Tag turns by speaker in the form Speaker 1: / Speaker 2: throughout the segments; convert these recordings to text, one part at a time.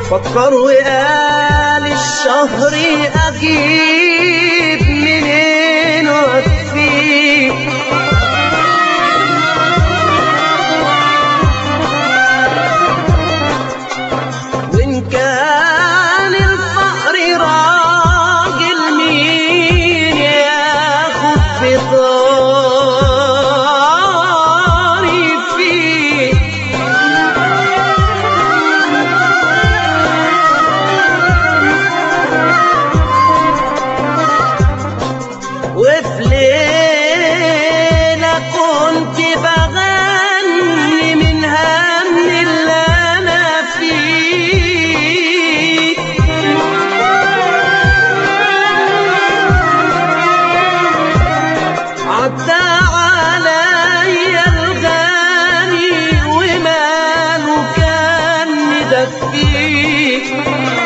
Speaker 1: فكر وقال الشهر اجيب منين واكفيه وإن كان الفقر راجل مين ياخد في طاري فيه وفي ليلة كنت بغني من هم اللي أنا فيه عدى عليا الغني وماله كان مدفيه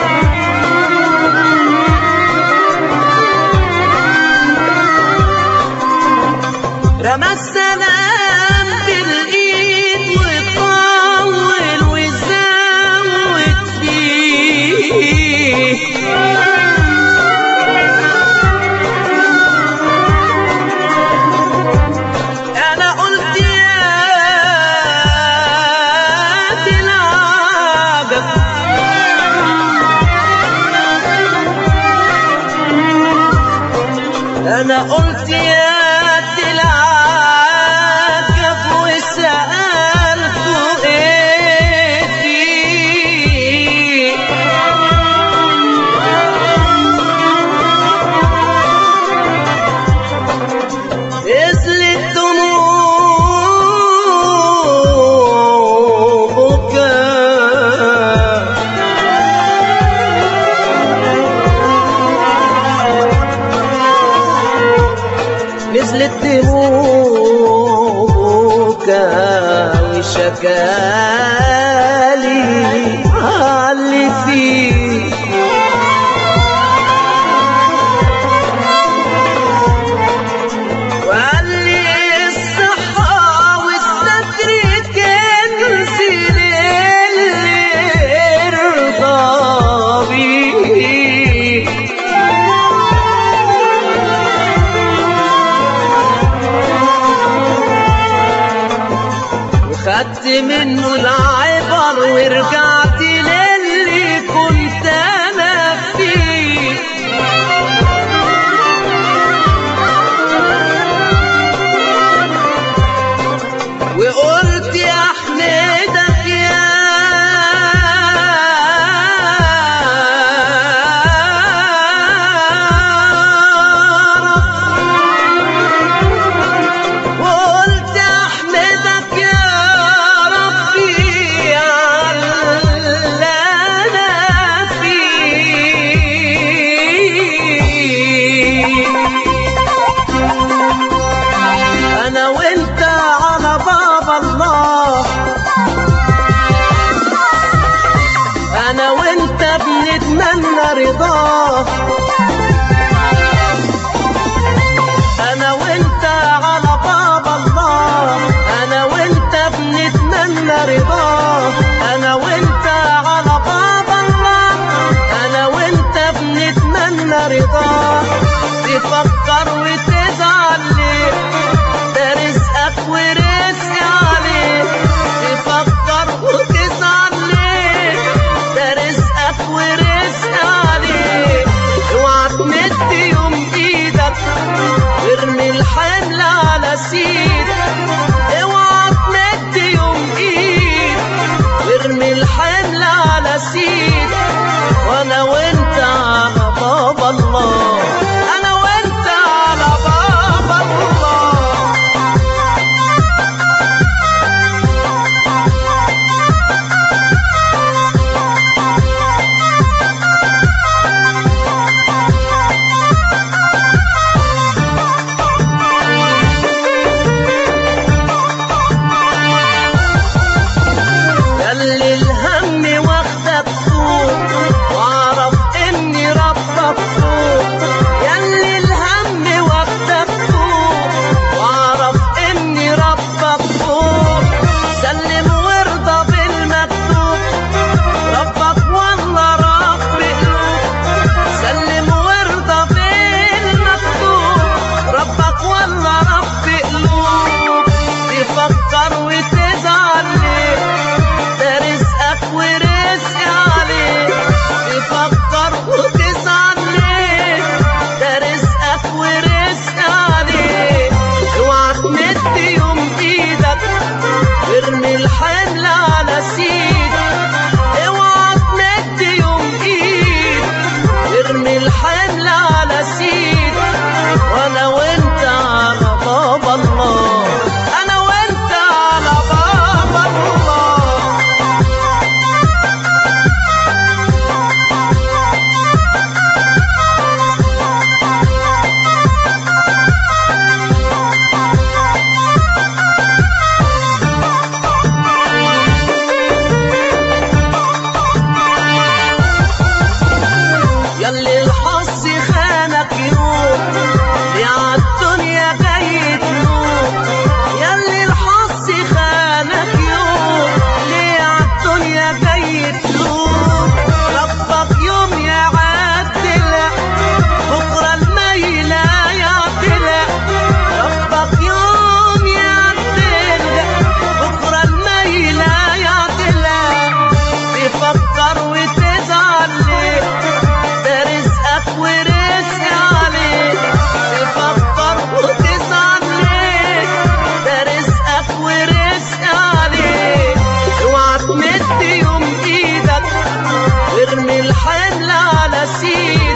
Speaker 1: رمى السلام بالايد وطول وزود فيه انا قلت يا دي العجب انا قلت يا دي العجب وسألته ايه فيه نزلت دموع بكاء نزلت دموع بكاء وشكالي علي فيه وقال لي الصحة والستر كنز للي يرضى بيه وخدت منه العبر ورجعت للي كنت انا فيه وقلت يا حميدك يا رب وقلت احمدك يا ربي على اللي انا فيه انا وانت على باب الله انا وانت بنتمنى رضاه انا وانت على باب الله انا وانت بنتمنى رضاه انا وانت على باب الله انا وانت بنتمنى رضاه تفكر وتزعل ليه ده رزقك ورزقي عليك تفكر وتزعل ليه ده رزقك ورزقي عليك الحمل على سينا